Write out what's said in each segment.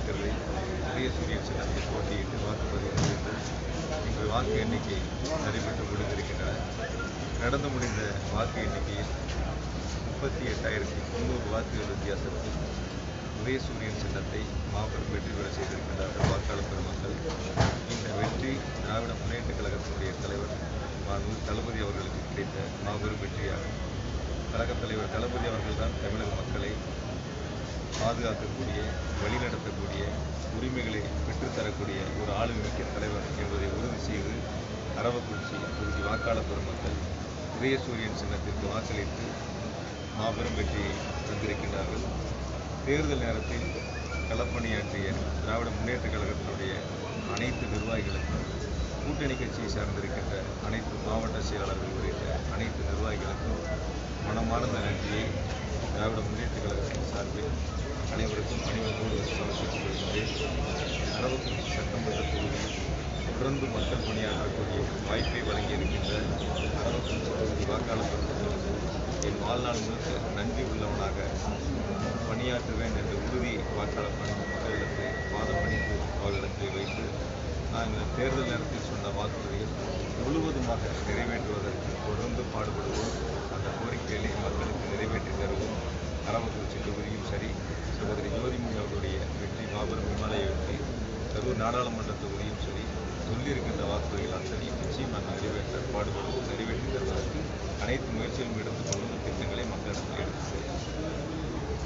தேர்தலில் உதயசூரியன் சின்னத்தில் போட்டியிட்டு வாக்குப்பதிவு முடிந்து இன்று வாக்கு எண்ணிக்கை நடைபெற்று முடிந்திருக்கின்றன நடந்து முடிந்த வாக்கு எண்ணிக்கையில் முப்பத்தி எட்டாயிரத்தி முந்நூறு வாக்குகள் வித்தியாசத்தில் உதயசூரியன் சின்னத்தை மாபெரும் வெற்றி பெற செய்திருக்கின்றார்கள் வாக்காளர் பெருமக்கள் இந்த வெற்றி திராவிட முன்னேற்ற கழகத்தினுடைய தலைவர் மாண்பு தளபதி அவர்களுக்கு கிடைத்த மாபெரும் வெற்றியாகும் கழகத் தலைவர் தளபதி அவர்கள்தான் தமிழக மக்களை பாதுகாக்கக்கூடிய வழிநடத்தக்கூடிய உரிமைகளை பெற்றுத்தரக்கூடிய ஒரு ஆளுமிக்க தலைவர் என்பதை உறுதி செய்து அரவக்குறிச்சி தொகுதி வாக்காளர் பெருமக்கள் உதயசூரியன் சின்னத்திற்கு வாக்களித்து மாபெரும் வெற்றியை தந்திருக்கின்றார்கள் தேர்தல் நேரத்தில் களப்பணியாற்றிய திராவிட முன்னேற்ற கழகத்தினுடைய அனைத்து நிர்வாகிகளுக்கும் கூட்டணி கட்சியை சார்ந்திருக்கின்ற அனைத்து மாவட்ட செயலாளர்கள் உள்ளிட்ட அனைத்து நிர்வாகிகளுக்கும் மனமார்ந்த நன்றியை திராவிட முன்னேற்ற கழகத்தின் சார்பில் அனைவருக்கும் அனைவரோடு சமர்ப்பித்துக் கொள்கின்றேன் அரவக்குறிச்சி சட்டமன்ற தொகுதியில் தொடர்ந்து மக்கள் பணியாற்றக்கூடிய வாய்ப்பை வழங்கியிருக்கின்ற அரவக்குறிச்சி தொகுதி வாக்காளர் பெருமக்களுக்கு என் வாழ்நாள் முழுக்க நன்றி உள்ளவனாக பணியாற்றுவேன் என்ற உறுதி வாக்காளர் பணி மக்களிடத்தை பாதம் பணித்து அவர்களிடத்தில் வைத்து நாங்கள் தேர்தல் நேரத்தில் சொன்ன வாக்குறுதிகள் முழுவதுமாக நிறைவேற்றுவதற்கு தொடர்ந்து பாடுபடுவோம் அந்த கோரிக்கைகளை மக்களுக்கு நிறைவேற்றி தருவோம் அரவக்குறிச்சி தொகுதியும் சரி சகோதரி ஜோதிமணி அவர்களுடைய வெற்றி மாபெரும் விமாலய வெற்றி கரூர் நாடாளுமன்ற தொகுதியும் சரி சொல்லியிருக்கின்ற வாக்குறுதிகள் அத்தனையும் நிச்சயம் நாங்கள் நிறைவேற்ற பாடுபடுவோம் நிறைவேற்றி தருவதற்கு அனைத்து முயற்சிகளும் எடுத்துக்கொள்ளும் திட்டங்களை மக்களிடத்தில் எடுத்து செல்வோம்.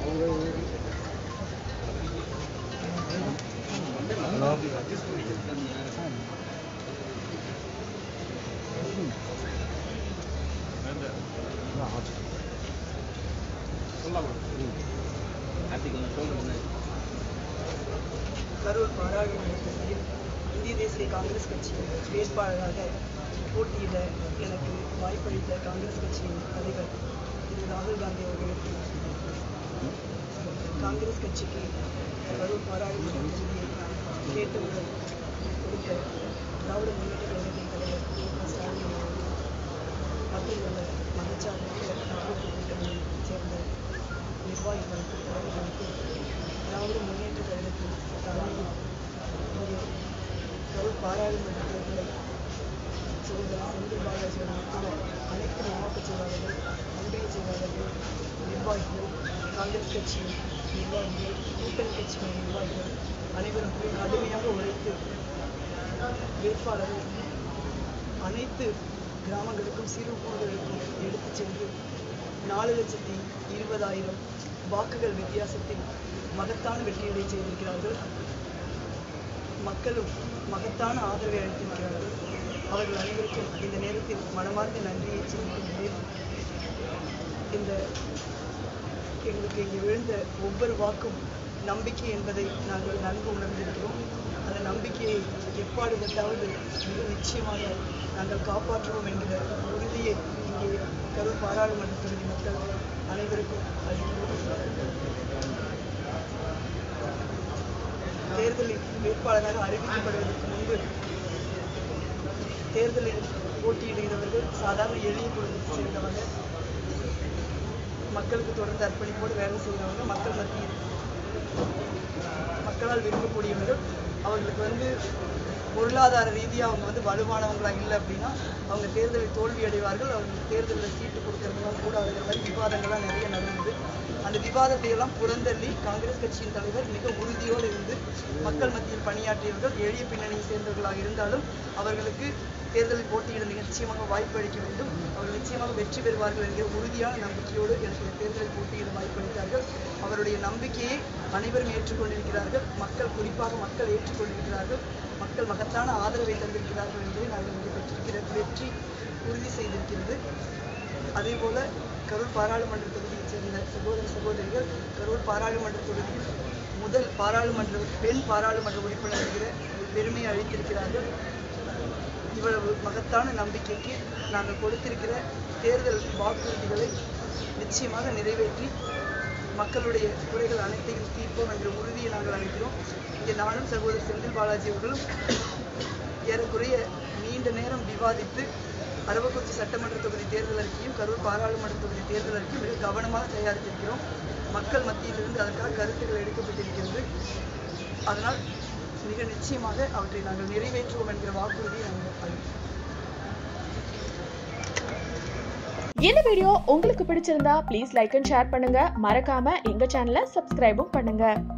கரூர் பாராளுமன்ற தொகுதியில் இந்திய தேசிய காங்கிரஸ் கட்சியின் வேட்பாளராக போட்டியிட எனக்கு வாய்ப்பளித்த காங்கிரஸ் கட்சியின் தலைவர் திரு ராகுல் காந்தி அவர்களுக்கு காங்கிரஸ் கட்சிக்கு கரூர் பாராளுமன்ற தொகுதியை கேட்டவுடன் கொடுத்த திராவிட முன்னேற்ற கழகத்தின் தலைவர் மு க ஸ்டாலின் அவர்கள் மத்தியில் உள்ள மதச்சார்பற்ற நாற்பத்தி கூட்டணியைச் சேர்ந்த நிர்வாகிகளுக்கு தலைவர்களுக்கு திராவிட முன்னேற்ற கழகத்தின் தலைமையில் இங்கே கரூர் பாராளுமன்ற தேர்தலை சகோதரர் செந்தில் பாலாஜி உட்பட அனைத்து மாவட்ட செயலாளர்கள் ஒன்றிய செயலாளர்கள் நிர்வாகிகள் காங்கிரஸ் கட்சியின் நிர்வாகிகள் கூட்டணி கட்சியின் நிர்வாகிகள் அனைவரும் கடுமையாக உழைத்து வேட்பாளரை அனைத்து கிராமங்களுக்கும் சிறு ஊர்களுக்கும் எடுத்துச் சென்று நாலு லட்சத்தி இருபதாயிரம் வாக்குகள் வித்தியாசத்தில் மகத்தான வெற்றியடை செய்திருக்கிறார்கள் மக்களும் மகத்தான ஆதரவை அளித்திருக்கிறார்கள் அவர்கள் அனைவருக்கும் இந்த நேரத்தில் மனமார்ந்த நன்றியை தெரிவிக்கின்றேன் இந்த எங்களுக்கு இங்கே விழுந்த ஒவ்வொரு வாக்கும் நம்பிக்கை என்பதை நாங்கள் நன்கு உணர்ந்திருக்கிறோம் அந்த நம்பிக்கையை எப்பாடுபட்டாவது மிக நிச்சயமாக நாங்கள் காப்பாற்றுவோம் என்கிற உறுதியை இங்கே கரூர் பாராளுமன்ற தொகுதி மக்கள் அனைவருக்கும் அளிக்கிறோம் தேர்தலில் வேட்பாளராக அறிவிக்கப்படுவதற்கு முன்பு தேர்தலில் போட்டியிடுகிறவர்கள் சாதாரண எளிய குடும்பத்தை சேர்ந்தவங்க மக்களுக்கு தொடர்ந்து அர்ப்பணிப்போடு வேலை செய்கிறவங்க மக்கள் மத்தியில் மக்களால் விரும்பக்கூடியவர்கள் அவங்களுக்கு வந்து பொருளாதார ரீதியாக அவங்க வந்து வலுவானவங்களா இல்லை அப்படின்னா அவங்க தேர்தலில் தோல்வி அடைவார்கள் அவங்களுக்கு தேர்தலில் சீட்டு கொடுக்கறதுலாம் கூட அவர்கள் மாதிரி விவாதங்கள்லாம் நிறைய நடந்தது அந்த விவாதத்தை எல்லாம் புறந்தள்ளி காங்கிரஸ் கட்சியின் தலைவர் மிக உறுதியோடு இருந்து மக்கள் மத்தியில் பணியாற்றியவர்கள் எளிய பின்னணியை சேர்ந்தவர்களாக இருந்தாலும் அவர்களுக்கு தேர்தலில் போட்டியிட நிச்சயமாக வாய்ப்பு அளிக்க வேண்டும் அவர்கள் நிச்சயமாக வெற்றி பெறுவார்கள் என்கிற உறுதியான நம்பிக்கையோடு எனக்கு இந்த தேர்தலில் போட்டியிட வாய்ப்பளித்தார்கள் அவருடைய நம்பிக்கையை அனைவரும் ஏற்றுக்கொண்டிருக்கிறார்கள் மக்கள் குறிப்பாக மக்கள் ஏற்றுக்கொண்டிருக்கிறார்கள் மக்கள் மகத்தான ஆதரவை தந்திருக்கிறார்கள் என்பதை நாங்கள் இங்கே பெற்றிருக்கிற வெற்றி உறுதி செய்திருக்கிறது அதே போல கரூர் பாராளுமன்ற தொகுதியைச் சேர்ந்த சகோதர சகோதரிகள் கரூர் பாராளுமன்ற தொகுதியில் முதல் பாராளுமன்ற பெண் பாராளுமன்ற உறுப்பினர் என்கிற பெருமையை அளித்திருக்கிறார்கள் இவ்வளவு மகத்தான நம்பிக்கைக்கு நாங்கள் கொடுத்திருக்கிற தேர்தல் வாக்குறுதிகளை நிச்சயமாக நிறைவேற்றி மக்களுடைய குறைகள் அனைத்தையும் தீர்ப்போம் என்ற உறுதியை நாங்கள் அளிக்கிறோம் இங்கே நானும் சகோதரர் செந்தில் பாலாஜி அவர்களும் ஏறக்குறைய நீண்ட நேரம் விவாதித்து அரவக்குறிச்சி சட்டமன்ற தொகுதி தேர்தல் அறிக்கையும் கரூர் பாராளுமன்ற தொகுதி தேர்தல் அறிக்கையும் மிக கவனமாக தயாரித்திருக்கிறோம் மக்கள் மத்தியிலிருந்து அதற்காக கருத்துக்கள் எடுக்கப்பட்டிருக்கிறது அதனால் மிக நிச்சயமாக அவற்றை நாங்கள் நிறைவேற்றுவோம் என்கிற வாக்குறுதியை நாங்கள் அளிக்கிறோம் இந்த வீடியோ உங்களுக்கு பிடிச்சிருந்தா ப்ளீஸ் லைக் அண்ட் ஷேர் பண்ணுங்க மறக்காம எங்க சேனலை சப்ஸ்கிரைபும் பண்ணுங்க